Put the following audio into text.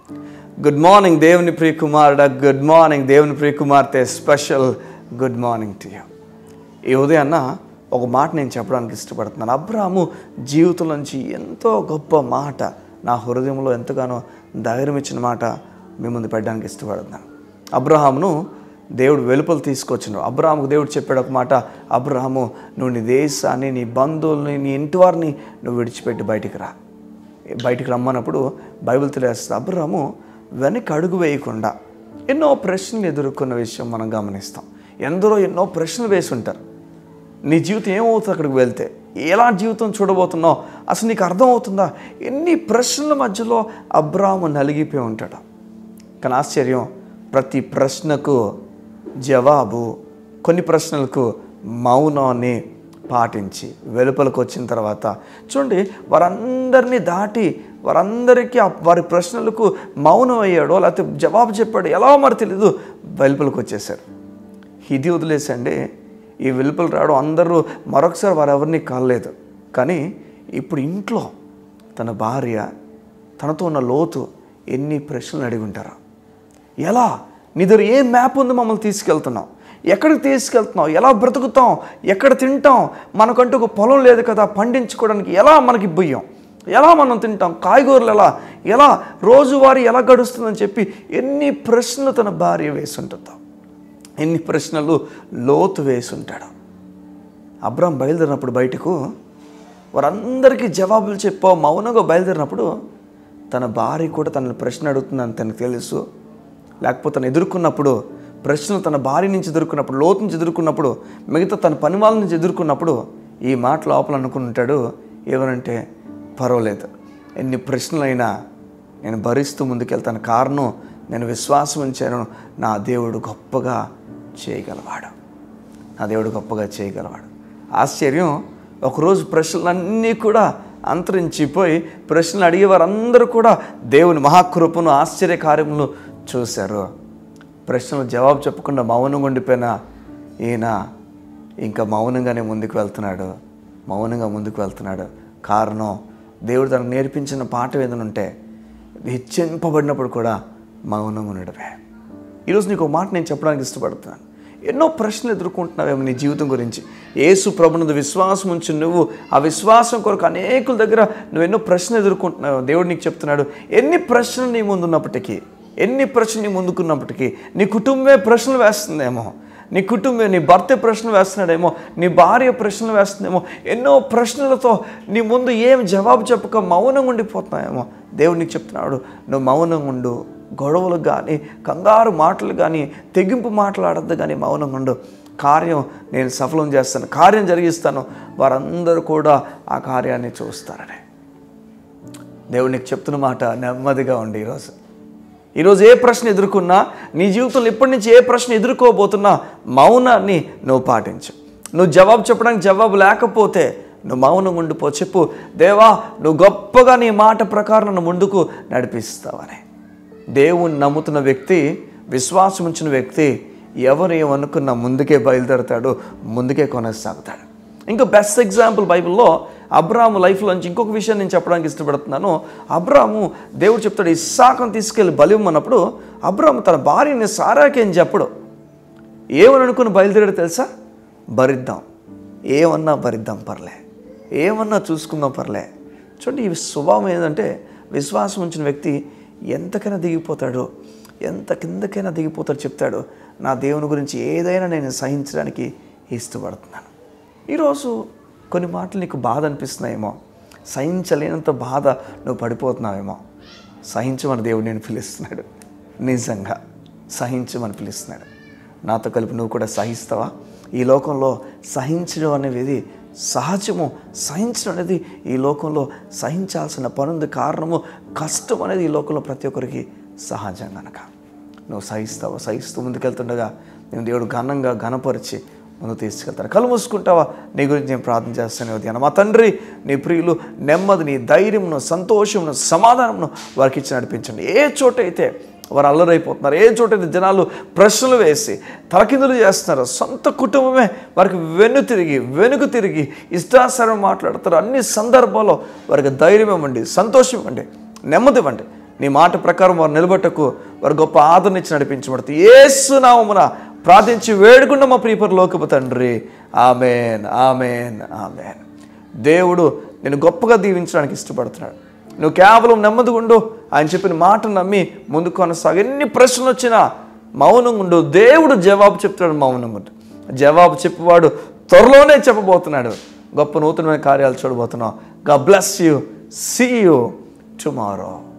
good morning దేవుని ప్రియ కుమారుడ good morning దేవుని ప్రియ కుమార్తె special good morning to you ఈ ఉదయాన్న ఒక మాట నేను చెప్పడానికి ఇష్టపడుతున్నాను అబ్రాము జీవితం నుంచి ఎంతో గొప్ప మాట నా హృదయంలో ఎంతగానో ధైర్యం ఇచ్చిన మాట మీ ముందు పెట్టడానికి ఇష్టపడుతున్నాను అబ్రహామును దేవుడు వెలుపలు తీసుకొచ్చిన అబ్రహాముకు దేవుడు చెప్పాడు ఒక మాట అబ్రహాము నువ్వు నీ దేశాన్ని నీ బంధువుల్ని నీ ఇంటి వారిని నువ్వు విడిచిపెట్టి బయటికి రా బయటికి రమ్మన్నప్పుడు బైబిల్ తెలియస్తుంది అబ్రహాము వెనక్కి అడుగు వేయకుండా ఎన్నో ప్రశ్నలు ఎదుర్కొన్న విషయం మనం గమనిస్తాం ఎందరో ఎన్నో ప్రశ్నలు వేసి ఉంటారు నీ జీవితం ఏమవుతుంది అక్కడికి వెళ్తే ఎలా జీవితం చూడబోతున్నావు అసలు నీకు అర్థమవుతుందా ఎన్ని ప్రశ్నల మధ్యలో అబ్రాము నలిగిపోయి ఉంటాడు కానీ ఆశ్చర్యం ప్రతి ప్రశ్నకు జవాబు కొన్ని ప్రశ్నలకు మౌనాన్ని పాటించి వెలుపలకు వచ్చిన తర్వాత చూడండి వారందరినీ దాటి వారందరికీ ఆ వారి ప్రశ్నలకు మౌనం అయ్యాడో లేకపోతే జవాబు చెప్పాడు ఎలా మరి తెలీదు వెలుపలకు వచ్చేసారు ఇది వదిలేసండి ఈ వెలుపలు రావడం అందరూ మరొకసారి వారెవరిని కాలేదు కానీ ఇప్పుడు ఇంట్లో తన భార్య తనతో ఉన్న లోతు ఎన్ని ప్రశ్నలు అడిగి ఉంటారు ఎలా నీ దగ్గర ఏ మ్యాప్ ఉంది మమ్మల్ని తీసుకెళ్తున్నావు ఎక్కడికి తీసుకెళ్తున్నావు ఎలా బ్రతుకుతాం ఎక్కడ తింటాం మనకంటూ ఒక పొలం లేదు కదా పండించుకోవడానికి ఎలా మనకి బియ్యం ఎలా మనం తింటాం కాయగూరలు ఎలా ఎలా రోజువారీ ఎలా గడుస్తుందని చెప్పి ఎన్ని ప్రశ్నలు తన భార్య వేసుంటుందో ఎన్ని ప్రశ్నలు లోతు వేసుంటాడు అబ్రాం బయలుదేరినప్పుడు బయటకు వారందరికీ జవాబులు చెప్పావు మౌనంగా బయలుదేరినప్పుడు తన భార్య కూడా తనని ప్రశ్న అడుగుతుందని తనకు తెలుసు లేకపోతే తను ఎదుర్కొన్నప్పుడు ప్రశ్నలు తన భార్య నుంచి ఎదుర్కొన్నప్పుడు లోతు నుంచి ఎదుర్కొన్నప్పుడు మిగతా తన పని వాళ్ళ నుంచి ఎదుర్కొన్నప్పుడు ఈ మాట లోపల అనుకుని ఉంటాడు ఏమనంటే పర్వాలేదు ఎన్ని ప్రశ్నలైనా నేను భరిస్తూ ముందుకెళ్తాను కారణం నేను విశ్వాసం ఉంచాను నా దేవుడు గొప్పగా చేయగలవాడు నా దేవుడు గొప్పగా చేయగలవాడు ఆశ్చర్యం ఒకరోజు ప్రశ్నలన్నీ కూడా అంతరించిపోయి ప్రశ్నలు అడిగే వారందరూ కూడా దేవుని మహాకృపను ఆశ్చర్య కార్యములు చూశారు ప్రశ్నలు జవాబు చెప్పకుండా మౌనంగా ఉండిపోయిన ఈయన ఇంకా మౌనంగానే ముందుకు వెళ్తున్నాడు మౌనంగా ముందుకు వెళ్తున్నాడు కారణం దేవుడు తనకు నేర్పించిన పాట ఏదైనా ఉంటే హెచ్చింపబడినప్పుడు కూడా మౌనంగా ఉండడమే ఈరోజు నీకు ఒక మాట నేను చెప్పడానికి ఇష్టపడుతున్నాను ఎన్నో ప్రశ్నలు ఎదుర్కొంటున్నావేమో నీ జీవితం గురించి ఏసు ప్రభునందు విశ్వాసం ఉంచి నువ్వు ఆ విశ్వాసం కొరకు అనేకుల దగ్గర నువ్వు ఎన్నో ప్రశ్నలు ఎదుర్కొంటున్నావు దేవుడు నీకు చెప్తున్నాడు ఎన్ని ప్రశ్నలు నీ ముందున్నప్పటికీ ఎన్ని ప్రశ్నలు నీ ముందుకున్నప్పటికీ నీ కుటుంబమే ప్రశ్నలు వేస్తుందేమో నీ కుటుంబం నీ భర్త ప్రశ్నలు వేస్తున్నాడేమో నీ భార్య ప్రశ్నలు వేస్తుందేమో ఎన్నో ప్రశ్నలతో నీ ముందు ఏం జవాబు చెప్పక మౌనంగా ఉండిపోతున్నాయేమో దేవుడు నీకు చెప్తున్నాడు నువ్వు మౌనంగా ఉండు గొడవలు కానీ కంగారు మాటలు కానీ తెగింపు మాట్లాడద్దు కానీ మౌనంగా ఉండు కార్యం నేను సఫలం చేస్తాను కార్యం జరిగిస్తాను వారందరూ కూడా ఆ కార్యాన్ని చూస్తారని దేవుడు నీకు చెప్తున్న మాట నెమ్మదిగా ఉండి ఈరోజు ఈరోజు ఏ ప్రశ్న ఎదుర్కొన్నా నీ జీవితంలో ఇప్పటి నుంచి ఏ ప్రశ్న ఎదుర్కోబోతున్నా మౌనాన్ని నువ్వు పాటించు నువ్వు జవాబు చెప్పడానికి జవాబు లేకపోతే నువ్వు మౌనం ఉండిపో చెప్పు దేవా నువ్వు గొప్పగా నీ మాట ప్రకారం నన్ను ముందుకు నడిపిస్తావని దేవుని నమ్ముతున్న వ్యక్తి విశ్వాసం ఉంచిన వ్యక్తి ఎవరు ఏమనుకున్నా ముందుకే బయలుదేరతాడు ముందుకే కొనసాగుతాడు ఇంకా బెస్ట్ ఎగ్జాంపుల్ బైబిల్లో అబ్రాము లైఫ్లోంచి ఇంకొక విషయం నేను చెప్పడానికి ఇష్టపడుతున్నాను అబ్రాము దేవుడు చెప్తాడు ఇస్సాకం తీసుకెళ్ళి బలి ఇవ్వమన్నప్పుడు అబ్రాము తన భార్యని సారాకేం చెప్పడు ఏమని అనుకుని బయలుదేరాడు తెలుసా భరిద్దాం ఏమన్నా భరిద్దాం పర్లే ఏమన్నా చూసుకుందాం పర్లే చూడండి ఈ స్వభావం ఏంటంటే విశ్వాసం ఉంచిన వ్యక్తి ఎంతకైనా దిగిపోతాడు ఎంత కిందకైనా దిగిపోతాడు చెప్తాడు నా దేవుని గురించి ఏదైనా నేను సహించడానికి ఇష్టపడుతున్నాను ఈరోజు కొన్ని మాటలు నీకు బాధ అనిపిస్తున్నాయేమో సహించలేనంత బాధ నువ్వు పడిపోతున్నావేమో సహించమని దేవుడు నేను పిలుస్తున్నాడు నిజంగా సహించమని పిలుస్తున్నాడు నాతో కలిపి నువ్వు కూడా సహిస్తావా ఈ లోకంలో సహించడం అనేది సహజము సహించడం అనేది ఈ లోకంలో సహించాల్సిన పనుంది కారణము కష్టం అనేది ఈ లోకంలో ప్రతి ఒక్కరికి సహజం కనుక నువ్వు సహిస్తావా సహిస్తూ ముందుకెళ్తుండగా నేను దేవుడు ఘనంగా ఘనపరిచి ముందు తీసుకెళ్తాను కళ్ళు మూసుకుంటావా నీ గురించి నేను ప్రార్థన చేస్తాను ఉదయాన మా తండ్రి నీ ప్రియులు నెమ్మదిని ధైర్యమును సంతోషమును సమాధానమును వారికి ఇచ్చి నడిపించండి ఏ చోట అయితే వారు అల్లరైపోతున్నారు ఏ చోట అయితే జనాలు ప్రశ్నలు వేసి తలకిందులు చేస్తున్నారు సొంత కుటుంబమే వారికి వెన్ను తిరిగి వెనుక తిరిగి ఇష్టాసారం మాట్లాడతారు అన్ని సందర్భాల్లో వారికి ధైర్యం ఇవ్వండి సంతోషం ఇవ్వండి నెమ్మది ఇవ్వండి నీ మాట ప్రకారం వారు నిలబెట్టకు వారు గొప్ప ఆదరణ ఇచ్చి నడిపించబడుతుంది ఏసు నామమున ప్రార్థించి వేడుకున్న మా ప్రియపర లోకపు తండ్రి ఆమెన్ ఆమెన్ ఆమెన్ దేవుడు నేను గొప్పగా దీవించడానికి ఇష్టపడుతున్నాడు నువ్వు కేవలం నెమ్మదిగా ఉండు ఆయన చెప్పిన మాట నమ్మి ముందు కొనసాగు ఎన్ని ప్రశ్నలు వచ్చినా మౌనంగా ఉండు దేవుడు జవాబు చెప్తాడు మౌనంగా ఉండు జవాబు చెప్పేవాడు త్వరలోనే చెప్పబోతున్నాడు గొప్ప నూతనమైన కార్యాలు చూడబోతున్నావు గా bless you see you tomorrow